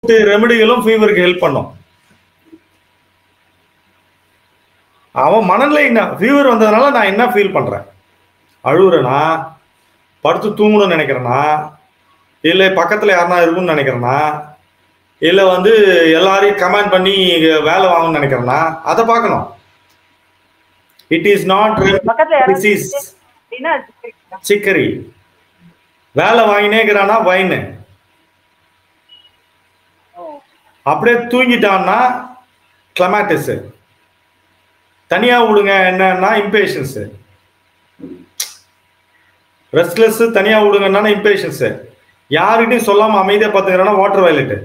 ரெமெடிகளும் ஃபீவருக்கு help பண்ணும் அவன் மனநிலை என்ன ஃபீவர் வந்ததுனால நான் என்ன ஃபீல் பண்றேன் அழுகுறேனா படுத்து தூங்கணும்னு நினைக்கிறேனா இல்லை பக்கத்துல யாருனா இருக்கும்னு நினைக்கிறேனா இல்லை வந்து எல்லாரையும் கமெண்ட் பண்ணி வேலை வாங்கணும்னு நினைக்கிறேனா அதை பார்க்கணும் இட் இஸ் நாட் பக்கத்துல யாராவது டிசீஸ் அப்படின்னா அது சரிங்களா? சிக்கரி வேலை வாங்கினேங்கிறானா வைனு ஓ. அப்படியே தூங்கிட்டான்னா கிளமாட்டிஸ் தனியா விடுங்க என்னன்னா இம்பேஷன்ஸ் ரெஸ்ட்லெஸ் தனியா விடுங்கன்னா இம்பேஷன்ஸ் யாருக்கிட்டையும் சொல்லாம அமைதியா பாத்துக்கிறானா வாட்டர் வயலட்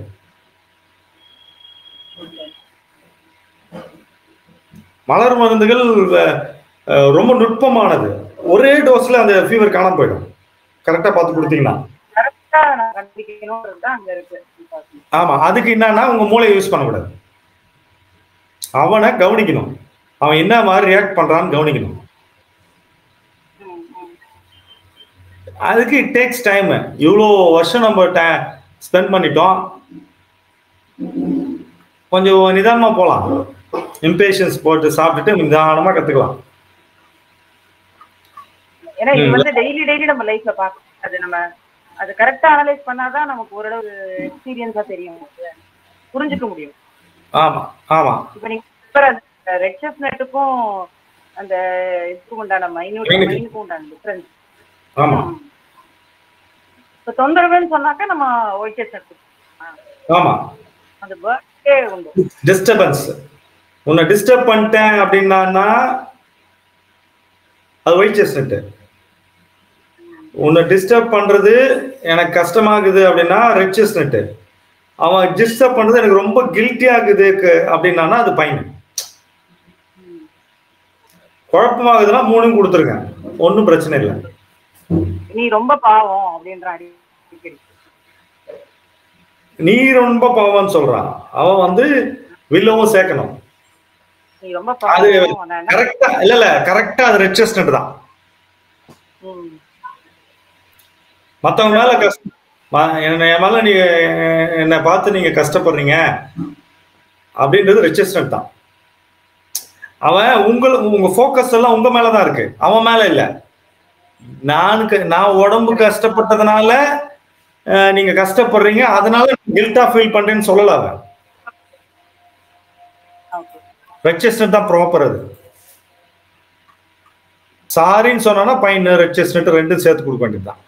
மலர் மருந்துகள் அஹ், ரொம்ப நுட்பமானது ஒரே டோஸ்ல அந்த ஃபீவர் காணாம போயிடும் கரெக்டா பார்த்து கொடுத்தீங்கன்னா கரெக்டா நான் கண்டுபிடிக்கணும்ன்றது தான் அங்க இருக்கு ஆமா அதுக்கு என்னன்னா உங்க மூளையை யூஸ் பண்ணக்கூடாது அவனை கவனிக்கணும் அவன் என்ன மாதிரி ரியாக்ட் பண்றான்னு கவனிக்கணும் ம், ம். அதுக்கு இட் டேக்ஸ் டைம் இவ்வளோ வருஷம் நம்ம ஸ்பெண்ட் பண்ணிட்டோம் கொஞ்சம் நிதானமா போகலாம் இம்பேஷன்ஸ் போட்டு சாப்பிட்டுட்டு நிதானமா கத்துக்கலாம் ஏன்னா இது ம். வந்து டெய்லி டெய்லி நம்ம லைஃப்ல பார்க்கணும் அது நம்ம அது கரெக்டா அனலைஸ் பண்ணாதான் நமக்கு ஓரளவு எக்ஸ்பீரியன்ஸா தெரியும் நமக்கு. புரிஞ்சுக்க முடியும் ஆமா ஆமா இப்ப நீங்க ரெட் செஃப் நெட்டுக்கும் அந்த இதுக்கும் உண்டான மைன்யூட் Minute. மைனுக்கும் உண்டான டிஃபரன்ஸ் ஆமா இப்ப தொந்தரவுன்னு சொன்னாக்கா நம்ம ஒயிட் செஃப் ஆமா அந்த பேர்டே உண்டு டிஸ்டர்பன்ஸ் உன்னை டிஸ்டர்ப் பண்ணிட்டேன் அப்படின்னா அது ஒயிட் செஸ்னட் உன்னை டிஸ்டர்ப் பண்றது எனக்கு கஷ்டமாகுது அப்படின்னா ரெட் செஸ்னட் அவன் டிஸ்டர்ப் பண்றது எனக்கு ரொம்ப கில்ட்டி ஆகுது க- அப்படின்னானா அது பையன் குழப்பமாகுதுன்னா மூணும் கொடுத்துருங்க ஒன்றும் பிரச்சனை இல்லை நீ ரொம்ப பாவம் அப்படின்ற அடி அடிக்கடி நீ ரொம்ப பாவம்னு சொல்றான் அவன் வந்து வில்லவும் சேர்க்கணும் நீ ரொம்ப அது பாவம் நான் என்ன- கரெக்டா இல்ல இல்ல கரெக்டா அது ரெட் செஸ்னட் தான் ம். மத்தவங்க மேல கஷ்டம் ம- என்ன என் மேல நீ என்னை பார்த்து நீங்க கஷ்டப்படுறீங்க அப்படின்றது ரெஜிஸ்டன்ட் தான் அவன் உங்கள் உங்க ஃபோக்கஸ் எல்லாம் உங்க மேலதான் இருக்கு அவன் மேல இல்ல நான் க- நான் உடம்பு கஷ்டப்பட்டதுனால அஹ், நீங்க கஷ்டப்படுறீங்க அதனால கில்ட்டா ஃபீல் பண்றேன்னு சொல்லல அவன் Okay. ரெஜிஸ்டன்ட் தான் ப்ராப்பர் அது சாரின்னு சொன்னா பையன் ரெஜிஸ்டன்ட் ரெண்டும் சேர்த்து கொடுக்க வேண்டியதுதான்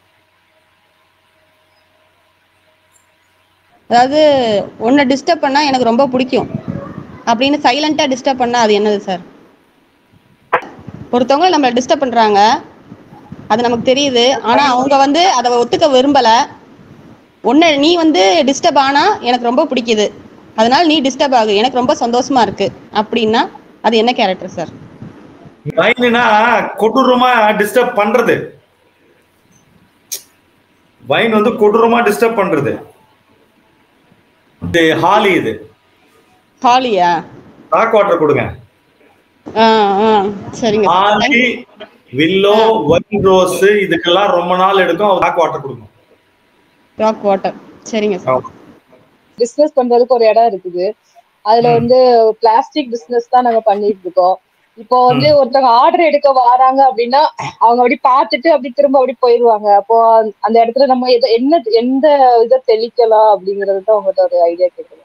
அதாவது உன்னை டிஸ்டர்ப் பண்ணா எனக்கு ரொம்ப பிடிக்கும் அப்படின்னு சைலண்டா டிஸ்டர்ப் பண்ணா அது என்னது சார் ஒருத்தவங்க நம்மளை டிஸ்டர்ப் பண்றாங்க அது நமக்கு தெரியுது ஆனா அவங்க வந்து அதை ஒத்துக்க விரும்பல உன்னை நீ வந்து டிஸ்டர்ப் ஆனா எனக்கு ரொம்ப பிடிக்குது அதனால நீ டிஸ்டர்ப் ஆகு எனக்கு ரொம்ப சந்தோஷமா இருக்கு அப்படின்னா அது என்ன கேரக்டர் சார் வைனா கொடூரமா டிஸ்டர்ப் பண்றது வைன் வந்து கொடூரமா டிஸ்டர்ப் பண்றது இது ஹாலி இது ஹாலியா ராக் வாட்டர் கொடுங்க ஆ ஆ சரிங்க sir. Holly willow wine rose இதுக்கெல்லாம் ரொம்ப நாள் எடுக்கும் ராக் வாட்டர் கொடுங்க ராக் வாட்டர் சரிங்க சார் பிசினஸ் பண்றதுக்கு ஒரு இடம் இருக்குது அதுல ம். வந்து பிளாஸ்டிக் பிசினஸ் தான் நாங்க பண்ணிட்டு இருக்கோம் இப்போ வந்து ஒருத்தவங்க ஆர்டர் எடுக்க வராங்க அப்படின்னா அவங்க அப்படி பார்த்துட்டு அப்படி திரும்ப அப்படி போயிருவாங்க அப்போ அந்த- அந்த இடத்துல நம்ம எத- என்ன எந்த இதை தெளிக்கலாம் அப்படிங்கறது தான் உங்கள்ட்ட ஒரு ஐடியா கேட்கலாம்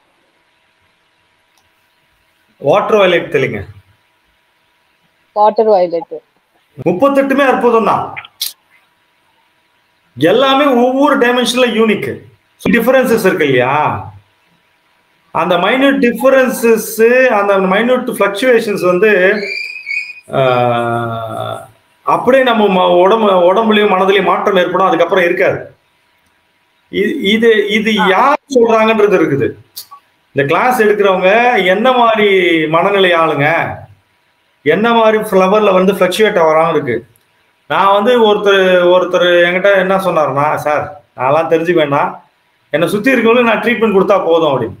வாட்டர் வயலேட் தெளிங்க வாட்டர் வயலட் முப்பத்தெட்டுமே அற்புதம் தான் எல்லாமே ஒவ்வொரு டைமென்ஷன்ல யூனிக் டிஃபரன்சஸ் இருக்கு இல்லையா அந்த மைன்யூட் டிஃபரன்சஸ் அந்த மைன்யூட் ஃபிளக்சுவேஷன்ஸ் வந்து ஆஹ், அப்படியே நம்ம ம- உடம்பு உடம்புலயும் மனதிலையும் மாற்றம் ஏற்படும் அதுக்கப்புறம் இருக்காது இ- இது இது யார் சொல்றாங்கன்றது இருக்குது இந்த கிளாஸ் எடுக்கிறவங்க என்ன மாதிரி மனநிலை ஆளுங்க என்ன மாதிரி ஃப்ளவர்ல வந்து ஃபிளக்சுவேட் ஆகிறாங்க இருக்கு நான் வந்து ஒருத்தர் ஒருத்தர் என்கிட்ட என்ன சொன்னாருன்னா சார் நான்லாம் தெரிஞ்சுக்க வேண்டாம் என்னை சுத்தி இருக்கவங்களுக்கு நான் ட்ரீட்மெண்ட் கொடுத்தா போதும் அப்படின்னு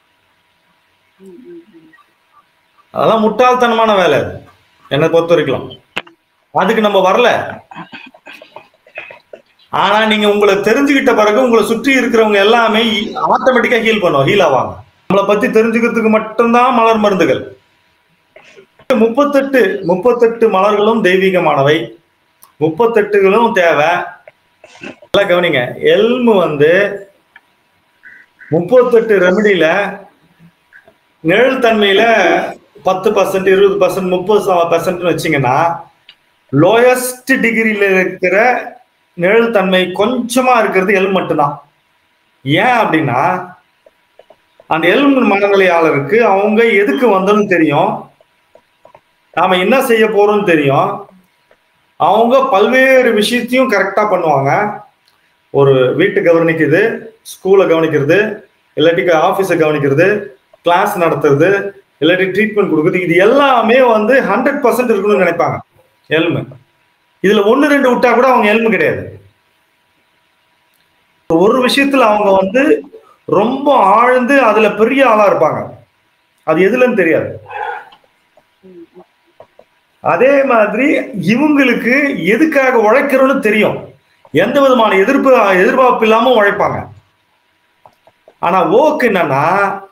அதெல்லாம் முட்டாள்தனமான வேலை அது என்னை பொறுத்த வரைக்கும் அதுக்கு நம்ம வரல ஆனா நீங்க உங்களை தெரிஞ்சுக்கிட்ட பிறகு உங்களை சுற்றி இருக்கிறவங்க எல்லாமே ஆட்டோமேட்டிக்கா ஹீல் பண்ணுவோம் ஹீல் ஆவாங்க நம்மளை பத்தி தெரிஞ்சுக்கிறதுக்கு மட்டும்தான் மலர் மருந்துகள் முப்பத்தெட்டு முப்பத்தெட்டு மலர்களும் தெய்வீகமானவை முப்பத்தெட்டுகளும் தேவை நல்லா கவனிங்க எல்மு வந்து முப்பத்தெட்டு ரெமடியில நிழல் தன்மையில பத்து பர்சன்ட் இருபது பர்சன்ட் முப்பது பர்சன்ட் வச்சீங்கன்னா லோயஸ்ட் டிகிரியில இருக்கிற நிழல் தன்மை கொஞ்சமா இருக்கிறது எல் மட்டும்தான் ஏன் அப்படின்னா அந்த எல் மனநிலையாளருக்கு அவங்க எதுக்கு வந்தோம்னு தெரியும் நாம என்ன செய்ய போறோம்னு தெரியும் அவங்க பல்வேறு விஷயத்தையும் கரெக்டா பண்ணுவாங்க ஒரு வீட்டு கவனிக்குது ஸ்கூலை கவனிக்கிறது இல்லாட்டி ஆஃபீஸை கவனிக்கிறது கிளாஸ் நடத்துறது இல்லாட்டி ட்ரீட்மெண்ட் கொடுக்குறது இது எல்லாமே வந்து ஹண்ட்ரட் பர்சன்ட் இருக்கணும்னு நினைப்பாங்க எல்மு இதுல ஒன்னு ரெண்டு விட்டா கூட அவங்க எல்மு கிடையாது ஒரு விஷயத்துல அவங்க வந்து ரொம்ப ஆழ்ந்து அதுல பெரிய ஆளா இருப்பாங்க அது எதுலன்னு தெரியாது அதே மாதிரி இவங்களுக்கு எதுக்காக உழைக்கிறோம்னு தெரியும் எந்த விதமான எதிர்ப்பு எதிர்பார்ப்பு இல்லாம உழைப்பாங்க ஆனா ஓக்கு என்னன்னா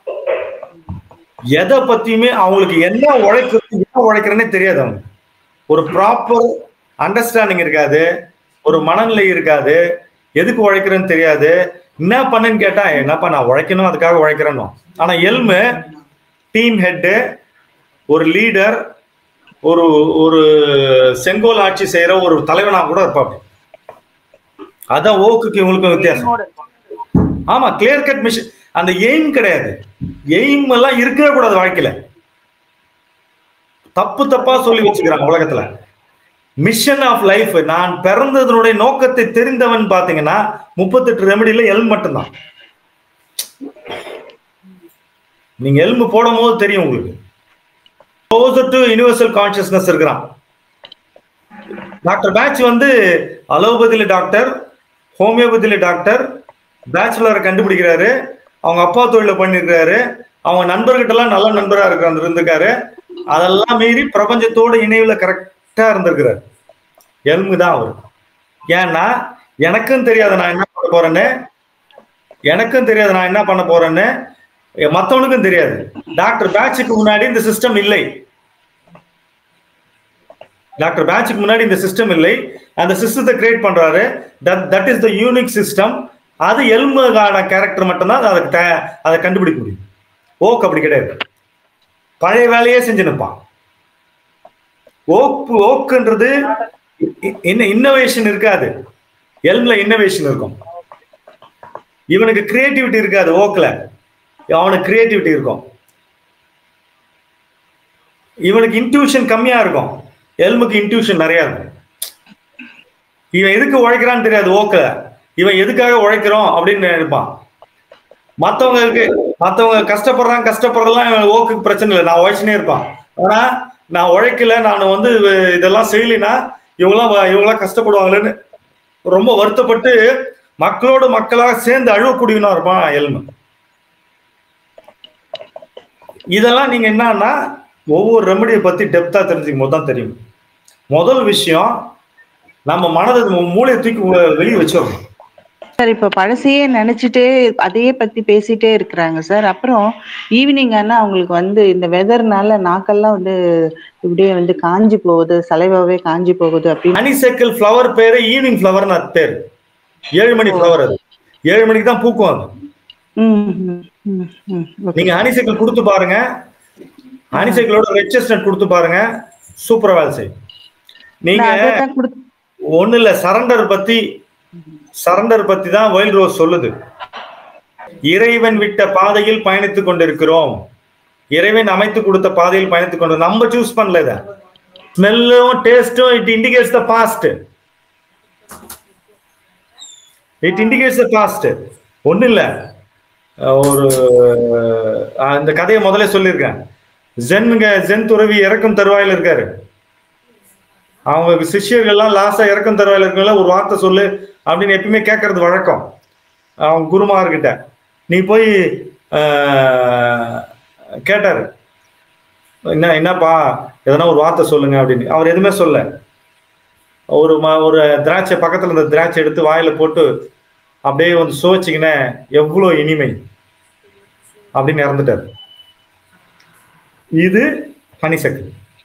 எதை பத்தியுமே அவங்களுக்கு என்ன உழைக்கிறது என்ன உழைக்கிறேன்னே தெரியாது அவங்க ஒரு ப்ராப்பர் அண்டர்ஸ்டாண்டிங் இருக்காது ஒரு மனநிலை இருக்காது எதுக்கு உழைக்கிறேன்னு தெரியாது என்ன பண்ணுன்னு கேட்டா என்னப்பா நான் உழைக்கணும் அதுக்காக உழைக்கிறேன்னு ஆனா எல்மு டீம் ஹெட்டு ஒரு லீடர் ஒரு ஒரு செங்கோல் ஆட்சி செய்யற ஒரு தலைவனா கூட இருப்பாங்க அதான் ஓக்குக்கு இவங்களுக்கும் வித்தியாசம் எய்மோட இருக்கும். ஆமா கிளியர் கட் மிஷன் அந்த எய்ம் கிடையாது எய்ம் எல்லாம் இருக்கவே கூடாது வாழ்க்கையில தப்பு தப்பா சொல்லி வச்சுக்கிறாங்க உலகத்துல மிஷன் ஆஃப் லைஃப் நான் பிறந்ததனுடைய நோக்கத்தை தெரிந்தவன் பாத்தீங்கன்னா முப்பத்தெட்டு ரெமடியில எல் மட்டும்தான் நீங்க எலும்பு போடும் போது தெரியும் உங்களுக்கு க்ளோசர் டு யூனிவர்சல் கான்சியஸ்னஸ் இருக்கிறான் டாக்டர் பேட்ச் வந்து அலோபதியில டாக்டர் ஹோமியோபதியில டாக்டர் பேச்சுலரை கண்டுபிடிக்கிறாரு அவங்க அப்பா தொழில பண்ணிருக்காரு அவங்க நண்பர்கிட்ட எல்லாம் நல்ல நண்பரா இருக்காரு இருந்திருக்காரு அதெல்லாம் மீறி பிரபஞ்சத்தோட இணைவுல கரெக்டா இருந்திருக்கிறாரு எலும்பு தான் அவர் ஏன்னா எனக்கும் தெரியாது நான் என்ன பண்ண போறேன்னு எனக்கும் தெரியாது நான் என்ன பண்ண போறேன்னு மத்தவனுக்கும் தெரியாது டாக்டர் பேட்சுக்கு முன்னாடி இந்த சிஸ்டம் இல்லை டாக்டர் பேட்சுக்கு முன்னாடி இந்த சிஸ்டம் இல்லை அந்த சிஸ்டத்தை கிரியேட் பண்றாரு that that is the unique system அது எல்முகான கேரக்டர் மட்டும்தான் அதை த- அதை கண்டுபிடிக்க முடியும் ஓக் அப்படி கிடையாது பழைய வேலையே செஞ்சு நிற்பான் ஓக்கு ஓக்குன்றது என்ன இன்னோவேஷன் இருக்காது எல்ம்ல இன்னோவேஷன் இருக்கும் இவனுக்கு கிரியேட்டிவிட்டி இருக்காது ஓக்ல அவனுக்கு கிரியேட்டிவிட்டி இருக்கும் இவனுக்கு இன்ட்யூஷன் கம்மியா இருக்கும் எல்முக்கு இன்ட்யூஷன் நிறைய இருக்கும் இவன் எதுக்கு உழைக்கிறான்னு தெரியாது ஓக்கல இவன் எதுக்காக உழைக்கிறோம் அப்படின்னு நினைப்பான் மத்தவங்களுக்கு மத்தவங்க கஷ்டப்படுறாங்க கஷ்டப்படுறதெல்லாம் இவன் ஓக்குக்கு பிரச்சனை இல்லை நான் உழைச்சுனே இருப்பான் ஆனா நான் உழைக்கல நான் வந்து இதெல்லாம் செய்யலைன்னா இவங்களாம் வ- இவங்களாம் கஷ்டப்படுவாங்களேன்னு ரொம்ப வருத்தப்பட்டு மக்களோடு மக்களாக சேர்ந்து அழுவக்கூடியவனா இருப்பான் எல்மு இதெல்லாம் நீங்க என்னன்னா ஒவ்வொரு ரெமடியை பத்தி டெப்தா தெரிஞ்சுக்கும் போது தான் தெரியும் முதல் விஷயம் நம்ம மனதை மூளையை தூக்கி வெ- வெளியே வச்சிடணும் சார் இப்ப பழசையே நினைச்சிட்டே அதையே பத்தி பேசிட்டே இருக்கிறாங்க சார் அப்புறம் ஈவினிங் ஆனா அவங்களுக்கு வந்து இந்த வெதர்னால நாக்கெல்லாம் வந்து இப்படியே வந்து காஞ்சி போகுது சலைவாவே காஞ்சி போகுது அப்படின்னு ஹனிசெக்கல் ஃப்ளவர் பேரு ஈவினிங் ஃப்ளவர்னு அது பேர் ஏழு மணி ஃப்ளவர் அது ஏழு மணிக்கு தான் பூக்கும் அது ம், ம், ம், ம். Okay. நீங்க ஹனிசைக்கிள் கொடுத்து பாருங்க ஹனிசைக்கிளோட ரெட் செஸ்னட் கொடுத்து பாருங்க சூப்பரா வேலை செய்யும் நீங்க நான் அதைத்தான் குடுத்- ஒண்ணு இல்ல சரண்டர் பத்தி சரண்டர் பத்தி தான் வைல்ட் ரோஸ் சொல்லுது இறைவன் விட்ட பாதையில் பயணித்துக் கொண்டிருக்கிறோம் இறைவன் அமைத்து கொடுத்த பாதையில் பயணித்துக் கொண்டு நம்ம சூஸ் பண்ணல இத ஸ்மெல்லும் டேஸ்டும் it indicates the past it indicates the past ஒண்ணு இல்ல அஹ் ஒரு அஹ் இந்த கதையை முதல்ல சொல்லியிருக்கேன் ஜென்ங்க ஜென் துறவி இறக்கும் தருவாயில் இருக்காரு அவங்க சிஷ்யர்கள்லாம் லாஸ்டா இறக்கும் தருவாயில் இருக்கல ஒரு வார்த்தை சொல்லு அப்படின்னு எப்பயுமே கேட்கறது வழக்கம் அவங்க குருமார்கிட்ட நீ போய் ஆஹ், கேட்டாரு என்ன என்னப்பா எதனா ஒரு வார்த்தை சொல்லுங்க அப்படின்னு அவர் எதுவுமே சொல்ல ஒரு ம- ஒரு திராட்சை பக்கத்துல இருந்த திராட்சை எடுத்து வாயில போட்டு அப்படியே வந்து சுவைச்சிங்கன்னா எவ்வளவு இனிமை அப்படின்னு இறந்துட்டாரு இது ஹனிசக்கு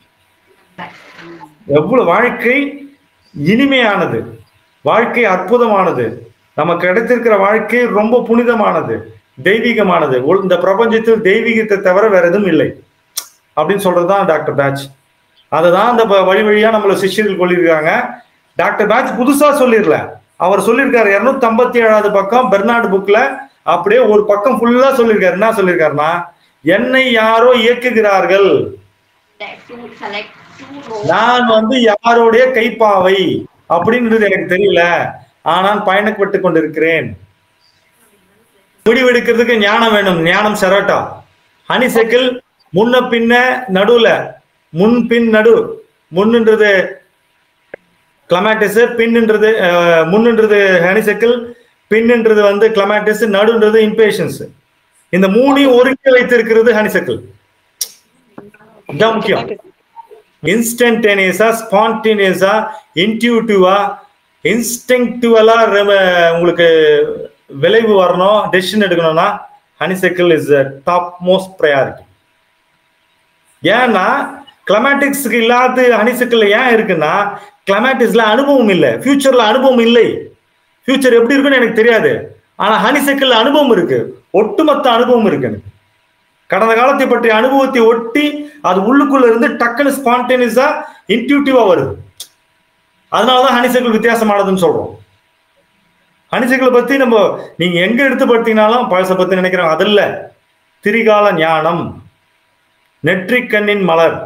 எவ்வளவு வாழ்க்கை இனிமையானது வாழ்க்கை அற்புதமானது நமக்கு கிடைத்திருக்கிற வாழ்க்கை ரொம்ப புனிதமானது தெய்வீகமானது ஒ- இந்த பிரபஞ்சத்தில் தெய்வீகத்தை தவிர வேற எதுவும் இல்லை அப்படின்னு சொல்றதுதான் டாக்டர் பேட்ச் அதுதான் அந்த ப- வழி வழியா நம்மள சிஷ்யர்கள் சொல்லியிருக்காங்க டாக்டர் பேட்ச் புதுசா சொல்லிடல அவர் சொல்லியிருக்காரு இருநூத்தி ஐம்பத்தி ஏழாவது பக்கம் பெர்னார்டு புக்ல அப்படியே ஒரு பக்கம் ஃபுல்லா சொல்லியிருக்காரு என்ன சொல்லியிருக்காருன்னா என்னை யாரோ இயக்குகிறார்கள் that to select two rows நான் வந்து யாருடைய கைப்பாவை அப்படின்றது எனக்கு தெரியல ஆனால் பயணப்பட்டு கொண்டிருக்கிறேன் முடிவெடுக்கிறதுக்கு ஞானம் வேணும் ஞானம் செரோட்டா ஹனிசைக்கிள் முன்ன பின்ன நடுவுல முன் பின் நடு முன்னுன்றது கிளமேட்டிஸ் பின்னுன்றது அஹ், முன்னுன்றது ஹனிசைக்கிள் பின்னுன்றது வந்து கிளமேட்டிஸ் நடுன்றது இம்பேஷன்ஸ் இந்த மூணையும் ஒருங்கி வைத்திருக்கிறது ஹனிசைக்கிள் இதுதான் முக்கியம் இன்ஸ்டன்டேனியஸா ஸ்பான்டேனியஸா இன்டியூட்டிவா இன்ஸ்டிங்டிவலா உங்களுக்கு விளைவு வரணும் டெசிஷன் எடுக்கணும்னா honeysuckle is top most priority ஏன்னா கிளமேட்டிக்ஸ்க்கு இல்லாத ஹனிசைக்கிள் ஏன் இருக்குன்னா கிளமேட்டிக்ஸ்ல அனுபவம் இல்லை ஃபியூச்சர்ல அனுபவம் இல்லை ஃபியூச்சர் எப்படி இருக்குன்னு எனக்கு தெரியாது ஆனா ஹனிசைக்கிள் அனுபவம் இருக்கு ஒட்டுமொத்த அனுபவம் இருக்கு எனக்கு கடந்த காலத்தை பற்றிய அனுபவத்தை ஒட்டி அது உள்ளுக்குள்ள இருந்து டக்குன்னு ஸ்பான்டேனியஸா இன்டியூட்டிவா வருது அதனாலதான் ஹனிசைக்கிள் வித்தியாசமானதுன்னு சொல்றோம் ஹனிசைக்கிளை பத்தி நம்ம நீங்க எங்க எடுத்து படுத்தீங்கனாலும் பழச பத்தி நினைக்கிறோம் அது இல்ல திரிகால ஞானம் நெற்றிக் கண்ணின் மலர்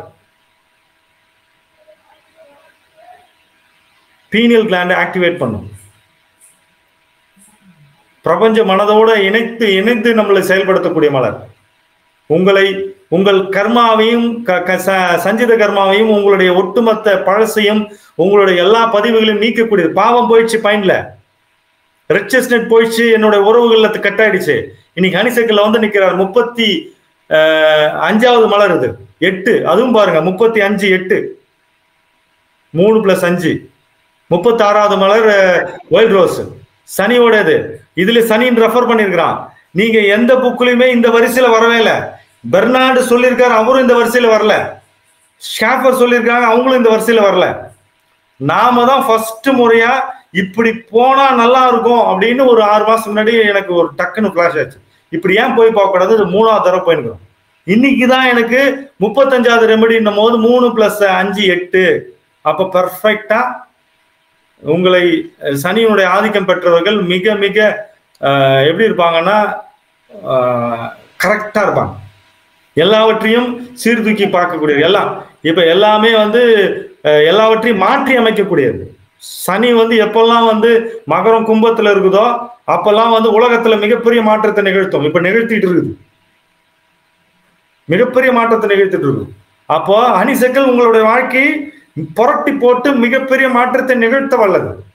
பீனியல் கிளாண்டை ஆக்டிவேட் பண்ணும் பிரபஞ்ச மனதோட இணைத்து இணைந்து நம்மளை செயல்படுத்தக்கூடிய மலர் உங்களை உங்கள் கர்மாவையும் க- க- ச- சஞ்சித கர்மாவையும் உங்களுடைய ஒட்டுமொத்த பழசையும் உங்களுடைய எல்லா பதிவுகளையும் நீக்கக்கூடியது பாவம் போயிடுச்சு பயன்ல ரிச்சஸ்னட் போயிடுச்சு என்னோட உறவுகள்ல கட் ஆயிடுச்சு இன்னைக்கு ஹனிசைக்கிள்ல வந்து நிக்கிறார் முப்பத்தி அஹ், அஞ்சாவது மலர் இது எட்டு அதுவும் பாருங்க முப்பத்தி அஞ்சு எட்டு மூணு பிளஸ் அஞ்சு முப்பத்தி ஆறாவது மலர் ஒயிட் ரோஸ் சனியோடது இதுல சனின்னு ரெஃபர் பண்ணிருக்கிறான் நீங்க எந்த புக்லயுமே இந்த வரிசையில வரவே இல்லை பெர்னார்டு சொல்லியிருக்காரு அவரும் இந்த வரிசையில வரல ஷாஃபர் சொல்லியிருக்காங்க அவங்களும் இந்த வரிசையில வரல நாம தான் ஃபர்ஸ்ட் முறையா இப்படி போனா நல்லா இருக்கும் அப்படின்னு ஒரு ஆறு மாசம் முன்னாடி எனக்கு ஒரு டக்குன்னு ஃபிளாஷ் ஆச்சு இப்படி ஏன் போய் பார்க்க கூடாது இது மூணாவது தடவை போயிருக்கிறோம் இன்னைக்கு தான் எனக்கு முப்பத்தஞ்சாவது ரெமெடின்னும் போது மூணு பிளஸ் அஞ்சு எட்டு அப்ப பெர்ஃபெக்டா உங்களை அஹ், சனியினுடைய ஆதிக்கம் பெற்றவர்கள் மிக மிக அஹ், எப்படி இருப்பாங்கன்னா கரெக்டா இருப்பாங்க எல்லாவற்றையும் சீர்தூக்கி பார்க்கக்கூடியது எல்லாம் இப்ப எல்லாமே வந்து அஹ், எல்லாவற்றையும் மாற்றி அமைக்கக்கூடியது சனி வந்து எப்பெல்லாம் வந்து மகரம் கும்பத்துல இருக்குதோ அப்பெல்லாம் வந்து உலகத்துல மிகப்பெரிய மாற்றத்தை நிகழ்த்தும் இப்ப நிகழ்த்திட்டு இருக்குது மிகப்பெரிய மாற்றத்தை நிகழ்த்திட்டு இருக்குது அப்போ அணிசக்கள் உங்களுடைய வாழ்க்கையை புரட்டி போட்டு மிகப்பெரிய மாற்றத்தை நிகழ்த்த வல்லது